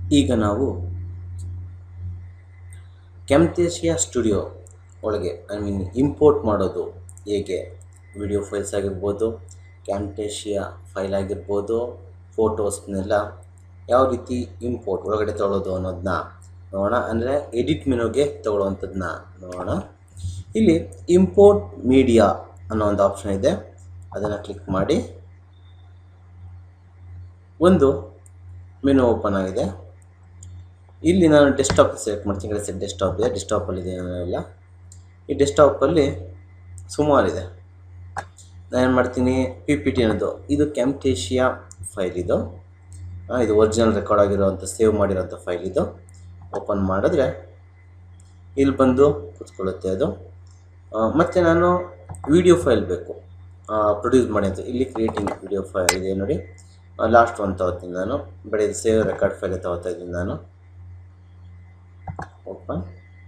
ಈಗ ನಾವು Camtasia studio ಒಳಗೆ ಐ ಮೀನ್ ಇಂಪೋರ್ಟ್ ಮಾಡೋದು ಹೇಗೆ ವಿಡಿಯೋ ಫೈಲ್ಸ್ ಆಗಿರ್ಬೋದು ಕ್ಯಾಮ್ಟೇಶಿಯಾ ಫೈಲ್ ಆಗಿರ್ಬೋದು ಫೋಟೋಸ್ನೆಲ್ಲ ಯಾವ ರೀತಿ ಇಂಪೋರ್ಟ್ ಒಳಗಡೆ ತೊಗೊಳೋದು ಅನ್ನೋದನ್ನ ನೋಡೋಣ ಅಂದರೆ ಎಡಿಟ್ ಮೆನುಗೆ ತೊಗೊಳ್ಳೋವಂಥದ್ದನ್ನ ನೋಡೋಣ ಇಲ್ಲಿ ಇಂಪೋರ್ಟ್ ಮೀಡಿಯಾ ಅನ್ನೋ ಒಂದು ಆಪ್ಷನ್ ಇದೆ ಅದನ್ನು ಕ್ಲಿಕ್ ಮಾಡಿ ಒಂದು ಮೆನು ಓಪನ್ ಆಗಿದೆ ಇಲ್ಲಿ ನಾನು ಡೆಸ್ಕ್ಟಾಪ್ ಸೆಲೆಕ್ಟ್ ಮಾಡ್ತೀನಿ ಸೆಟ್ ಡೆಸ್ಕ್ಟಾಪ್ ಇದೆ ಡೆಸ್ಕ್ಟಾಪಲ್ಲಿ ಇದೆ ಎಲ್ಲ ಈ ಡೆಸ್ಕ್ಟಾಪಲ್ಲಿ ಸುಮಾರಿದೆ ನಾನೇನು ಮಾಡ್ತೀನಿ ಪಿ ಪಿ ಟಿ ಅನ್ನೋದು ಇದು ಕ್ಯಾಮ್ಟೇಶಿಯಾ ಫೈಲ್ ಇದು ಆ, ಇದು ಒರಿಜಿನಲ್ ರೆಕಾರ್ಡ್ ಆಗಿರೋವಂಥ ಸೇವ್ ಮಾಡಿರೋಂಥ ಫೈಲ್ ಇದು ಓಪನ್ ಮಾಡಿದ್ರೆ ಇಲ್ಲಿ ಬಂದು ಕೂತ್ಕೊಳ್ಳುತ್ತೆ ಅದು ಆ, ಮತ್ತು ನಾನು ವಿಡಿಯೋ ಫೈಲ್ ಬೇಕು ಪ್ರೊಡ್ಯೂಸ್ ಮಾಡಿ ಅಂತ ಇಲ್ಲಿ ಕ್ರಿಯೇಟಿಂಗ್ ವಿಡಿಯೋ ಫೈಲ್ ಇದೆ ನೋಡಿ ಲಾಸ್ಟ್ ಒನ್ ತಗೋತೀನಿ ನಾನು ಬರೀ ಸೇವ್ ರೆಕಾರ್ಡ್ ಫೈಲ್ ತಗೋತಾ ಇದ್ದೀನಿ ನಾನು ಓಪನ್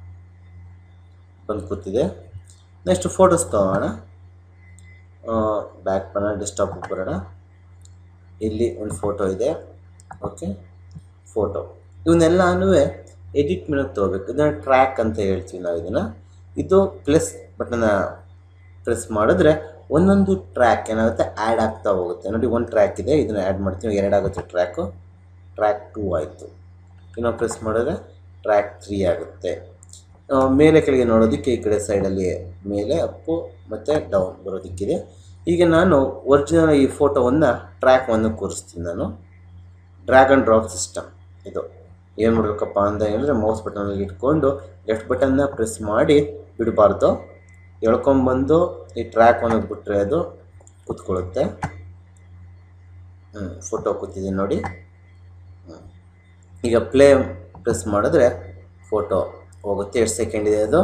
ಬಂದು ಕೂತಿದೆ ನೆಕ್ಸ್ಟ್ ಫೋಟೋಸ್ ತಗೋಣ ಬ್ಯಾಕ್ ಬರೋಣ ಡೆಸ್ಕ್ಟಾಪ್ ಬರೋಣ ಇಲ್ಲಿ ಒಂದು ಫೋಟೋ ಇದೆ ಓಕೆ ಫೋಟೋ ಇವನ್ನೆಲ್ಲನೂ ಎಡಿಟ್ ಮೆನುಗೆ ತೊಗೋಬೇಕು ಇದನ್ನು ಟ್ರ್ಯಾಕ್ ಅಂತ ಹೇಳ್ತೀವಿ ನಾವು ಇದನ್ನು ಇದು ಪ್ಲಸ್ ಬಟನ್ನ ಪ್ರೆಸ್ ಮಾಡಿದ್ರೆ ಒಂದೊಂದು ಟ್ರ್ಯಾಕ್ ಏನಾಗುತ್ತೆ ಆ್ಯಡ್ ಆಗ್ತಾ ಹೋಗುತ್ತೆ ನೋಡಿ ಒಂದು ಟ್ರ್ಯಾಕ್ ಇದೆ ಇದನ್ನು ಆ್ಯಡ್ ಮಾಡ್ತೀವಿ ಎರಡಾಗುತ್ತೆ ಟ್ರ್ಯಾಕು ಟ್ರ್ಯಾಕ್ ಟೂ ಆಯಿತು ಇನ್ನೊಂದು ಪ್ರೆಸ್ ಮಾಡಿದ್ರೆ ಟ್ರ್ಯಾಕ್ ತ್ರೀ ಆಗುತ್ತೆ ಆ, ಮೇಲೆ ಕೆಳಗೆ ನೋಡೋದಕ್ಕೆ ಈ ಕಡೆ ಸೈಡಲ್ಲಿ ಮೇಲೆ ಅಪ್ಪು ಮತ್ತು ಡೌನ್ ಬರೋದಕ್ಕಿದೆ ಈಗ ನಾನು ಒರಿಜಿನಲ್ ಈ ಫೋಟೋವನ್ನು ಟ್ರ್ಯಾಕ್ ಒಂದು ಕೂರಿಸ್ತೀನಿ ನಾನು ಡ್ರ್ಯಾಗ್ ಆ್ಯಂಡ್ ಡ್ರಾಪ್ ಸಿಸ್ಟಮ್ ಇದು ಏನು ಮಾಡಬೇಕಪ್ಪ ಅಂತ ಹೇಳಿದ್ರೆ ಮೌಸ್ ಬಟನಲ್ಲಿ ಇಟ್ಕೊಂಡು ಲೆಫ್ಟ್ ಬಟನ್ನ ಪ್ರೆಸ್ ಮಾಡಿ ಬಿಡಬಾರ್ದು ಎಳ್ಕೊಂಬಂದು ಈ ಟ್ರ್ಯಾಕ್ ಒಂದು ಬಿಟ್ಟರೆ ಅದು ಕೂತ್ಕೊಳ್ಳುತ್ತೆ ಹ್ಞೂ ಫೋಟೋ ಕೂತಿದೆ ನೋಡಿ ಹ್ಮ್. ಈಗ ಪ್ಲೇ ಪ್ರೆಸ್ ಮಾಡಿದ್ರೆ ಫೋಟೋ ಹೋಗುತ್ತೆ ಎಷ್ಟು ಸೆಕೆಂಡ್ ಇದೆ ಅದು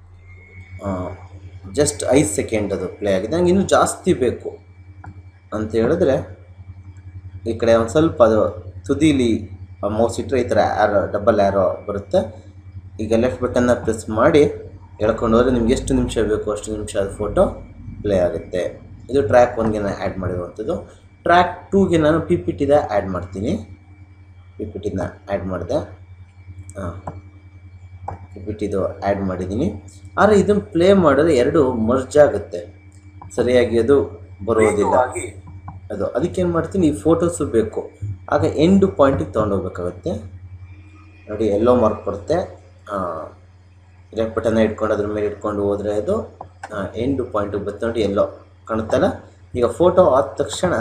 ಜಸ್ಟ್ ಐದು ಸೆಕೆಂಡ್ ಅದು ಪ್ಲೇ ಆಗಿದೆ ನಂಗೆ ಇನ್ನೂ ಜಾಸ್ತಿ ಬೇಕು ಅಂತ ಹೇಳಿದ್ರೆ ಈ ಕಡೆ ಒಂದು ಸ್ವಲ್ಪ ಅದು ತುದೀಲಿ ಮೌಸ್ ಇಟ್ಟರೆ ಈ ಥರ ಆ್ಯರೋ ಡಬಲ್ ಆ್ಯರೋ ಬರುತ್ತೆ ಈಗ ಲೆಫ್ಟ್ ಬಟನ್ನ ಪ್ರೆಸ್ ಮಾಡಿ ಎಳ್ಕೊಂಡು ಹೋದರೆ ನಿಮ್ಗೆ ಎಷ್ಟು ನಿಮಿಷ ಬೇಕು ಅಷ್ಟು ನಿಮಿಷ ಅದು ಫೋಟೋ ಪ್ಲೇ ಆಗುತ್ತೆ ಇದು ಟ್ರ್ಯಾಕ್ ಒನ್ಗೆ ನಾನು ಆ್ಯಡ್ ಮಾಡಿರುವಂಥದ್ದು ಟ್ರ್ಯಾಕ್ ಟೂಗೆ ನಾನು ಪಿ ಪಿ ಟಿದ ಆ್ಯಡ್ ಮಾಡ್ತೀನಿ ಪಿ ಪಿ ಟಿನ ಆ್ಯಡ್ ಮಾಡಿದೆ ಹಾಂ ಪಿ ಪಿ ಟಿದು ಆ್ಯಡ್ ಮಾಡಿದ್ದೀನಿ ಆದರೆ ಇದನ್ನು ಪ್ಲೇ ಮಾಡಿದ್ರೆ ಎರಡು ಮರ್ಜ್ ಆಗುತ್ತೆ ಸರಿಯಾಗಿ ಅದು ಬರೋದಿಲ್ಲ ಅದು ಅದಕ್ಕೇನು ಮಾಡ್ತೀನಿ ಈ ಫೋಟೋಸು ಬೇಕು ಆಗ ಎಂಡು ಪಾಯಿಂಟಿಗೆ ತೊಗೊಂಡೋಗ್ಬೇಕಾಗುತ್ತೆ ನೋಡಿ ಎಲ್ಲೋ ಮಾರ್ಕ್ ಬರುತ್ತೆ ಲೆಫ್ಟ್ ಬಟನ್ನ ಇಟ್ಕೊಂಡು ಅದ್ರ ಮೇಲೆ ಇಟ್ಕೊಂಡು ಹೋದರೆ ಅದು ಎಂಡು ಪಾಯಿಂಟಿಗೆ ಬರುತ್ತೆ ನೋಡಿ ಎಲ್ಲೋ ಕಾಣುತ್ತಲ್ಲ ಈಗ ಫೋಟೋ ಆದ ತಕ್ಷಣ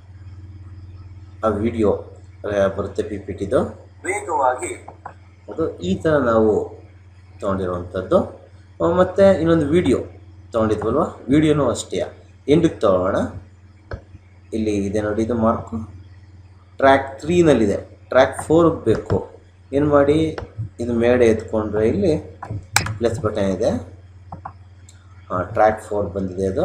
ಆ ವಿಡಿಯೋ ಬರುತ್ತೆ ಪಿ ಪಿ ಟಿದು ವೇಗವಾಗಿ ಅದು ಈ ಥರ ನಾವು ತೊಗೊಂಡಿರುವಂಥದ್ದು ಮತ್ತು ಇನ್ನೊಂದು ವಿಡಿಯೋ ತೊಗೊಂಡಿದ್ವಲ್ವ ವಿಡಿಯೋನೂ ಅಷ್ಟೇ ಎಂಡಿಗೆ ತೊಗೊಳ್ಳೋಣ ಇಲ್ಲಿ ಇದೆ ನೋಡಿ ಇದು ಮಾರ್ಕು ಟ್ರ್ಯಾಕ್ ತ್ರೀನಲ್ಲಿದೆ ಟ್ರ್ಯಾಕ್ ಫೋರ್ಗೆ ಬೇಕು ಏನು ಮಾಡಿ ಇದು ಮೇಡೆ ಎತ್ಕೊಂಡ್ರೆ ಇಲ್ಲಿ ಪ್ಲಸ್ ಬಟನ್ ಇದೆ ಹಾಂ ಟ್ರ್ಯಾಕ್ ಫೋರ್ ಬಂದಿದೆ ಅದು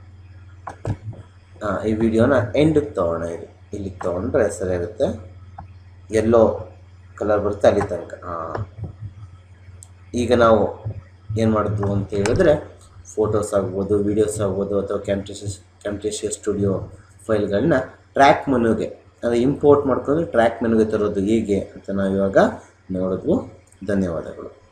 ಹಾಂ ಈ ವಿಡಿಯೋನ ಎಂಡಿಗೆ ತೊಗೊಳ್ಳೋಣ ಇಲ್ಲಿ ಇಲ್ಲಿಗೆ ತೊಗೊಂಡ್ರೆ ಸರಿಯಾಗುತ್ತೆ ಎಲ್ಲೋ ಕಲರ್ ಬರುತ್ತೆ ಅಲ್ಲಿ ತನಕ ಹಾಂ ಈಗ ನಾವು ಏನು ಮಾಡಿದ್ವು ಅಂತ ಹೇಳಿದ್ರೆ ಫೋಟೋಸ್ ಆಗ್ಬೋದು ವೀಡಿಯೋಸ್ ಆಗ್ಬೋದು ಅಥವಾ ಕ್ಯಾಮ್ಟೇಶಿಯಸ್ ಕ್ಯಾಮ್ಟೇಶಿಯಸ್ ಸ್ಟುಡಿಯೋ ಫೈಲ್ಗಳನ್ನ ಟ್ರ್ಯಾಕ್ ಮೆನುಗೆ ಅಂದರೆ ಇಂಪೋರ್ಟ್ ಮಾಡ್ಕೊಂಡು ಟ್ರ್ಯಾಕ್ ಮೆನುಗೆ ತರೋದು ಹೇಗೆ ಅಂತ ನಾವು ಇವಾಗ ನೋಡಿದ್ವು ಧನ್ಯವಾದಗಳು